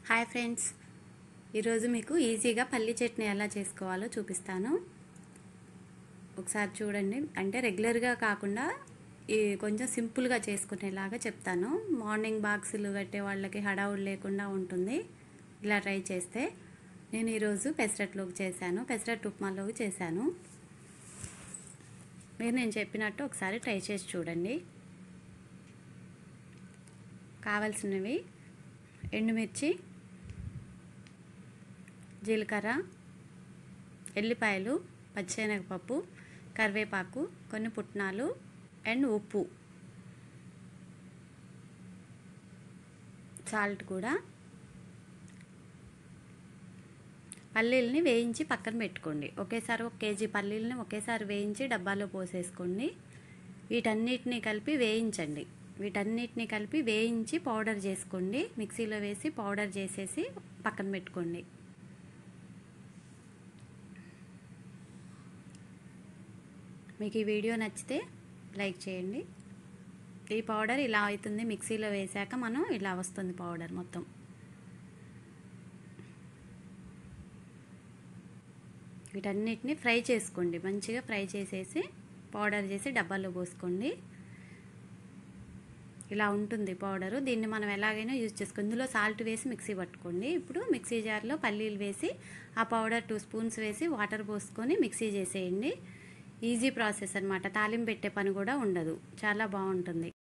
hi friends ఈరోజు మీకు ఈజీగా పల్లి చట్నీ ఎలా చేసుకోవాలో చూపిస్తాను ఒకసారి చూడండి అంటే రెగ్యులర్గా కాకుండా ఈ కొంచెం సింపుల్గా చేసుకునేలాగా చెప్తాను మార్నింగ్ బాక్సులు కట్టే వాళ్ళకి హడావుడు లేకుండా ఉంటుంది ఇలా ట్రై చేస్తే నేను ఈరోజు పెసరట్లోకి చేశాను పెసరట్ ఉప్మాలోకి చేశాను మీరు నేను చెప్పినట్టు ఒకసారి ట్రై చేసి చూడండి కావాల్సినవి ఎండుమిర్చి జీలకర్ర ఎల్లిపాయలు పచ్చిశనగపప్పు కరివేపాకు కొన్ని పుట్నాలు అండ్ ఉప్పు సాల్ట్ కూడా పల్లీలని వేయించి పక్కన పెట్టుకోండి ఒకేసారి ఒక కేజీ పల్లీలని ఒకేసారి వేయించి డబ్బాలో పోసేసుకోండి వీటన్నిటిని కలిపి వేయించండి వీటన్నిటిని కలిపి వేయించి పౌడర్ చేసుకోండి మిక్సీలో వేసి పౌడర్ చేసేసి పక్కన పెట్టుకోండి మీకు ఈ వీడియో నచ్చితే లైక్ చేయండి ఈ పౌడర్ ఇలా అవుతుంది మిక్సీలో వేసాక మనం ఇలా వస్తుంది పౌడర్ మొత్తం వీటన్నిటిని ఫ్రై చేసుకోండి మంచిగా ఫ్రై చేసేసి పౌడర్ చేసి డబ్బాలో పోసుకోండి ఇలా ఉంటుంది పౌడరు దీన్ని మనం ఎలాగైనా యూజ్ చేసుకోండి ఇందులో సాల్ట్ వేసి మిక్సీ పట్టుకోండి ఇప్పుడు మిక్సీ జార్లో పల్లీలు వేసి ఆ పౌడర్ టూ స్పూన్స్ వేసి వాటర్ పోసుకొని మిక్సీ చేసేయండి ఈజీ ప్రాసెస్ అనమాట తాలింపు పెట్టే పని కూడా ఉండదు చాలా బాగుంటుంది